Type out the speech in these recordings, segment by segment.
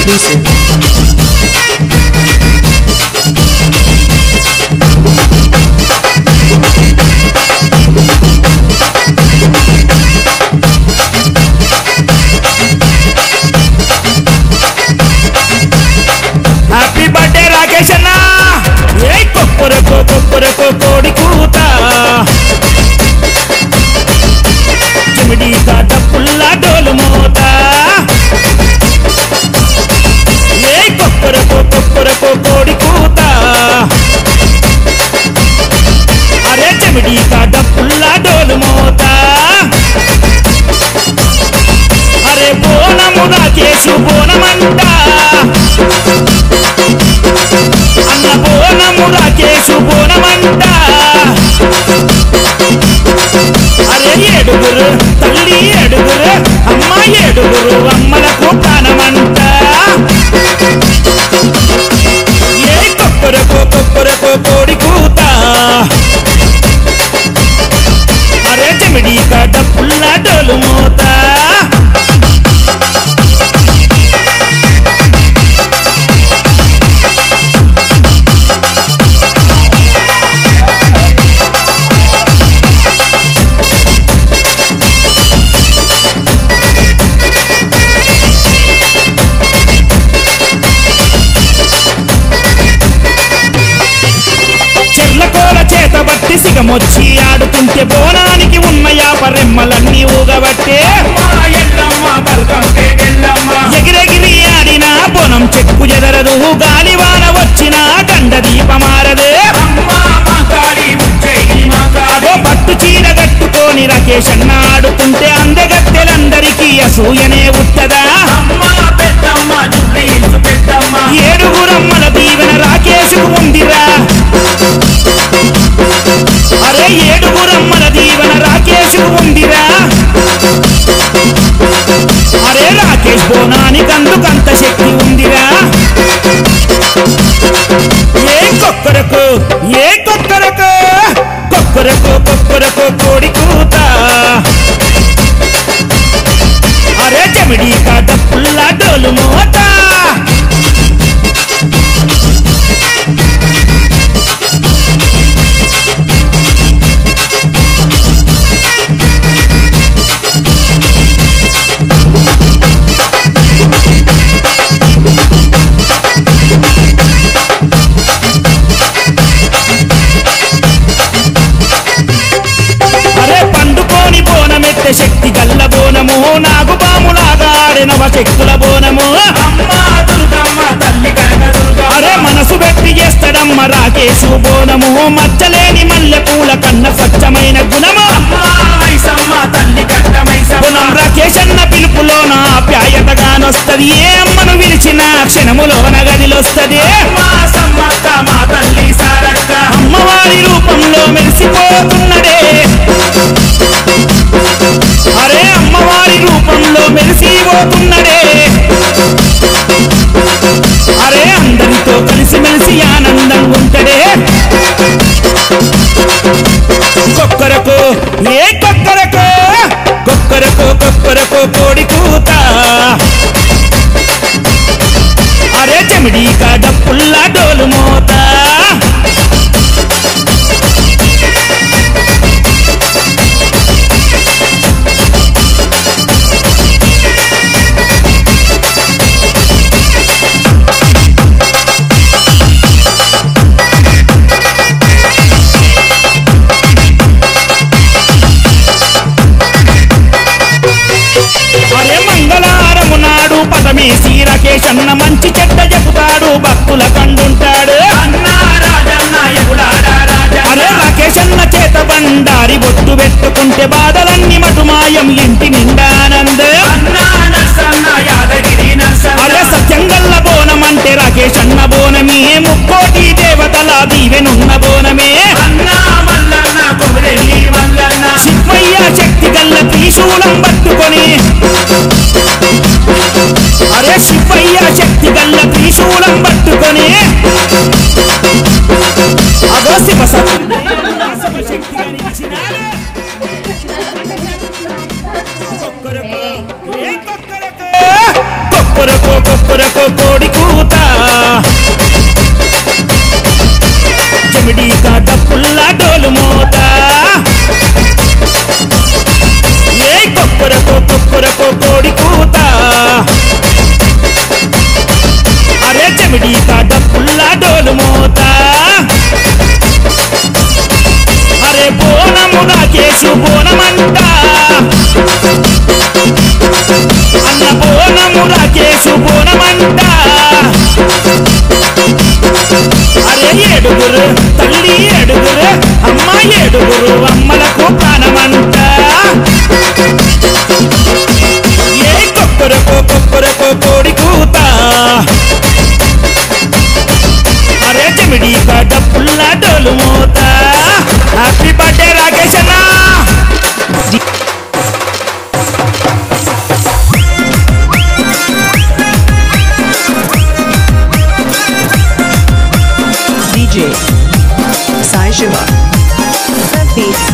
exclusive. Happy birthday Rakesh అన్న ఏ కొప్పరకో కొప్పరకో కోడి కూత చెమిడి కాట పుల్ల డోలు మోత ఏ కొప్పరకో కొప్పరకో కోడి కూత అరే చెమిడి కాట పుల్ల డోలు మోత అరే బోనము రాకేషు బోనమంట అన్న బోనము రాకేషు బోనమంట అరే ఏడుగురు తల్లి ఏడుగురు అమ్మ ఏడుగురు అమ్మలకు ప్రాణమంట ఏ కొప్పరకో కొప్పరకో కోడి కూత అరే చెమిడి కాట పుల్ల డోలు మోత చెర్లకోల చేత బట్టి సిగమొచ్చి ఆడుతుంటే బోనానికి ఉన్న యాపరెమ్మలన్నీ ఊగబట్టే ఎగిరెగిరి ఆడిన బోనం చెక్కు ఎదరదు గాలివాన వచ్చిన గండ దీపమారదు అదో పట్టు చీర కట్టుకొని రాకేష్ అన్న ఆడుతుంటే అందగత్తెలందరికీ అసూయనే ఉత్తదా ఏడుగురమ్మల దీవెన రాకేషుకు ఉందిరా అరే ఏడుగురమ్మల దీవెన రాకేషుకు ఉందిరా అరే రాకేష్ బోనానికందుకంత శక్తి ఉందిరా ఏ కొక్కరకు ఏ కొక్కరకు కొక్కరకు కొక్కరకు కోడి కూత అరే జమిడి కాట పుల్ల డోలు మోత అరే పండుకోని బోనమెత్తే శక్తి గల్ల బోనము నాగు బాములాగా ఆడినవ శక్తుల బోనము అరే మనసు పెట్టి చేస్తాడమ్మ రాకేశు బోనము మచ్చలేని మల్లె పూల కన్న స్వచ్ఛమైన గుణము గుణం రాకేష్ అన్న పిలుపులోన ఆప్యాయతగానొస్తది ఏ అమ్మను విలిచిన క్షణములోన గదిలొస్తది అమ్మవారి రూపంలో మెరిసిపోతున్నడే అరే అమ్మవారి రూపంలో మెరిసిపోతున్నడే అరే అందరితో కలిసి మెలిసి ఆనందం ఉంటడే కొక్కరకు ఏ కొక్కరకు కొక్కరకు కొక్కరకు కోడి కూత అరే చెమిడి కాడ పుల్ల డోలు మోత అరే మంగళవారము నాడు పదమేసి రాకేష్ అన్న మంచి చెడ్డ చెబుతాడు భక్తుల కండుంటాడు అరే రాకేష్ అన్న చేత బండారి బొట్టు పెట్టుకుంటే బాధలన్నీ మటుమాయం ఇంటి నిండా ఆనంద్ అరే సత్యంగల్ల బోనం అంటే రాకేష్ అన్న బోనమే ముక్కోటి దేవతల దీవెనున్న బోనమే శివయ్య శక్తి గల్ల త్రిశూలం పట్టుకొని అరే శివయ్య శక్తి గల్ల త్రిశూలం పట్టుకొని అదో శివ శక్తిగా నిలిచినాడు. కొక్కరకో, ఏ కొక్కరకో? కొక్కరకో కొక్కరకో కొక్కరకో కోడి కూత చెమిడి డప్పుల్లా డోలు మోత ఏ కొక్కరకో కొక్కరకో కోడి కూత అరే చెమిడి డప్పుల్లా డోలు మోత అరే బోనము రాకేశు బోనమంట అన్న బోనము రాకేశు బోనమంట అరే ఏడుగురు తల్లి ఏడుగురు అమ్మ ఏడుగురు అమ్మలకు ప్రాణమంట ఏ కొక్కరకో కొక్కరకో కోడి కూత అరే చెమిడి డప్పుల్లా డోలు మోత హ్యాపీ బర్త్డే రాకేష్ అన్నా DJ Sai Shiva Beats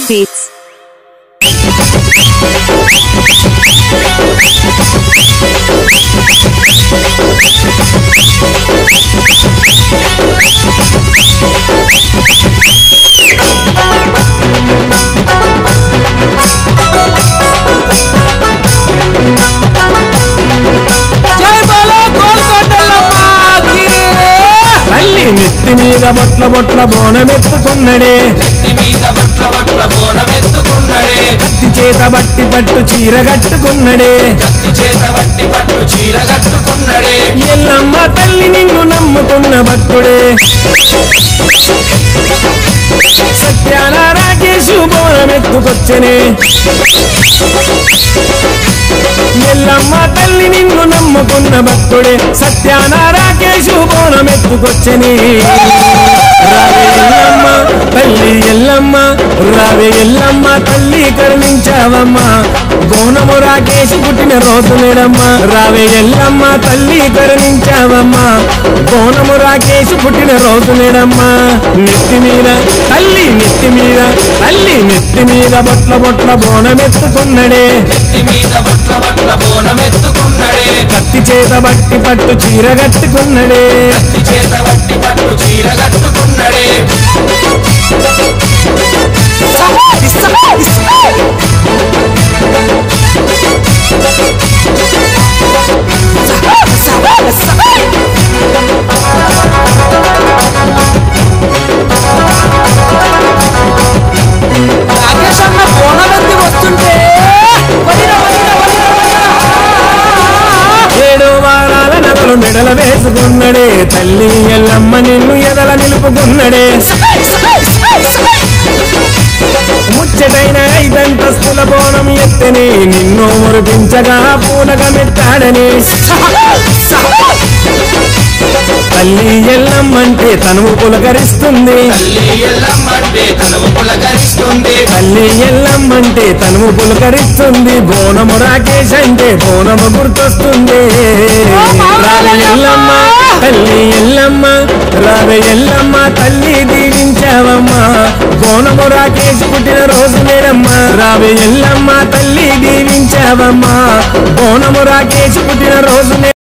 Beats. జై బోలో కోల్కొండలమ్మాకి తల్లి నెత్తి మీద బొట్ల బొట్ల బోనమెత్తుకున్నడే మీద బట్ల బట్ల బోనమెత్తుకున్నడే కత్తి చేత బట్టి పట్టు చీర కట్టుకున్నడే కత్తి చేత బట్టి పట్టు చీర కట్టుకున్నడే ఎల్లమ్మ తల్లి నిన్ను నమ్ముకున్న భక్తుడే సత్యాన రాకేశు బోనమెత్తుకొచ్చనే ఎల్లమ్మ తల్లి నిన్ను నమ్ముకున్న భక్తుడే సత్యాన రాకేశు బోనమెత్తుకొచ్చని రావే ఎల్లమ్మ తల్లి ఎల్లమ్మ రావే ఎల్లమ్మ తల్లి కరుణించావమ్మా బోనము రాకేశు పుట్టిన రోజు నేడమ్మా రావే ఎల్లమ్మ తల్లి కరుణించావమ్మా బోనము రాకేశు పుట్టిన రోజు నేడమ్మా నెత్తి మీద తల్లి నెత్తి మీద తల్లి నెత్తి మీద బొట్ల బొట్ల బోనమెత్తుకున్నడే కత్తి మీద బట్ల బట్ల బోనమెత్తుకున్నడే కత్తి చేత బట్టి పట్టు చీర కట్టుకున్నడే కత్తి చేత బట్టి పట్టు చీర కట్టుకున్నడే రాకేష్ అన్న బోనమెత్తి వస్తుంటే వదిన, వదిన, వదిన, వదిన. ఏడు వారాల నగలు మెడల వేసుకున్నడే తల్లి ఎల్లమ్మ నిన్ను ఎదల నిలుపుకున్నడే ముచ్చటైన ఐదంతస్తుల బోనం ఎత్తని నిన్ను మురిపించగా పూనకమెత్తాడని తల్లి ఎల్లమ్మంటే తనువు పులకరిస్తుంది తల్లి ఎల్లమ్మంటే తనువు పులకరిస్తుంది తల్లి ఎల్లమ్మంటే తనువు పులకరిస్తుంది బోనము రాకేష్ అంటే బోనము గుర్తొస్తుంది రావే ఎల్లమ్మ తల్లి ఎల్లమ్మ రావే ఎల్లమ్మ తల్లి దీవించావమ్మా బోనము రాకేష్ పుట్టిన రోజు నేడమ్మా రావే ఎల్లమ్మ తల్లి దీవించావమ్మా బోనము రాకేష్ పుట్టిన రోజు నే-